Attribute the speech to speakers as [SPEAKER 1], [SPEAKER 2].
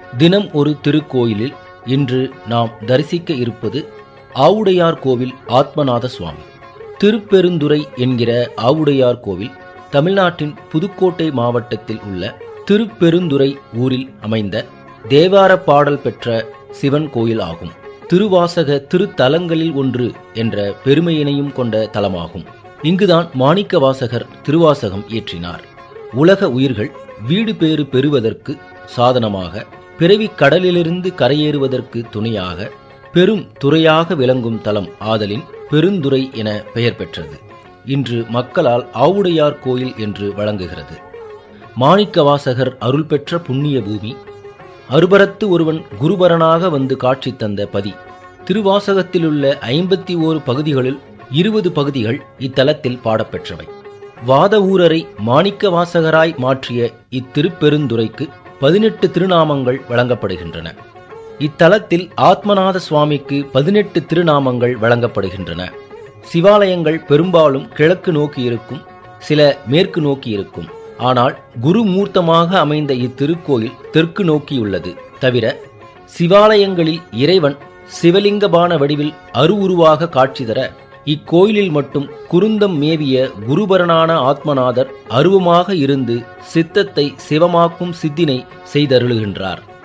[SPEAKER 1] தினம் ஒரு திருக்கோயிலில் இன்று நாம் தரிசிக்க இருப்பது ஆவுடையார் கோவில் ஆத்மநாத சுவாமி திருப்பெருந்துறை என்கிற ஆவுடையார் கோவில் தமிழ்நாட்டின் புதுக்கோட்டை மாவட்டத்தில் உள்ள திருப்பெருந்துறை ஊரில் அமைந்த தேவார பாடல் பெற்ற சிவன் கோயில் ஆகும் திருவாசக திருத்தலங்களில் ஒன்று என்ற பெருமையினையும் கொண்ட தலமாகும் இங்குதான் மாணிக்க வாசகர் திருவாசகம் இயற்றினார் உலக உயிர்கள் வீடு பேறு பெறுவதற்கு சாதனமாக பிறவிக் கடலிலிருந்து கரையேறுவதற்கு துணையாக பெரும் துறையாக விளங்கும் தலம் ஆதலின் பெருந்துறை என பெயர் பெற்றது இன்று மக்களால் ஆவுடையார் கோயில் என்று வழங்குகிறது மாணிக்க வாசகர் அருள் பெற்ற புண்ணிய பூமி அருபரத்து ஒருவன் குருபரனாக வந்து காட்சி தந்த பதி திருவாசகத்திலுள்ள ஐம்பத்தி ஓரு பகுதிகளில் இருபது பகுதிகள் இத்தலத்தில் பாடப்பெற்றவை வாத ஊரரை மாணிக்க வாசகராய் மாற்றிய இத்திருப்பெருந்துறைக்கு பதினெட்டு திருநாமங்கள் வழங்கப்படுகின்றன இத்தலத்தில் ஆத்மநாத சுவாமிக்கு பதினெட்டு திருநாமங்கள் வழங்கப்படுகின்றன சிவாலயங்கள் பெரும்பாலும் கிழக்கு நோக்கி இருக்கும் சில மேற்கு நோக்கி இருக்கும் ஆனால் குருமூர்த்தமாக அமைந்த இத்திருக்கோயில் தெற்கு நோக்கியுள்ளது தவிர சிவாலயங்களில் இறைவன் சிவலிங்கபான வடிவில் அருவுருவாக காட்சி தர இக்கோயிலில் மட்டும் குருந்தம் மேவிய குருபரனான ஆத்மநாதர் அருவமாக இருந்து சித்தத்தை சிவமாக்கும் சித்தினை செய்தருளுகின்றார்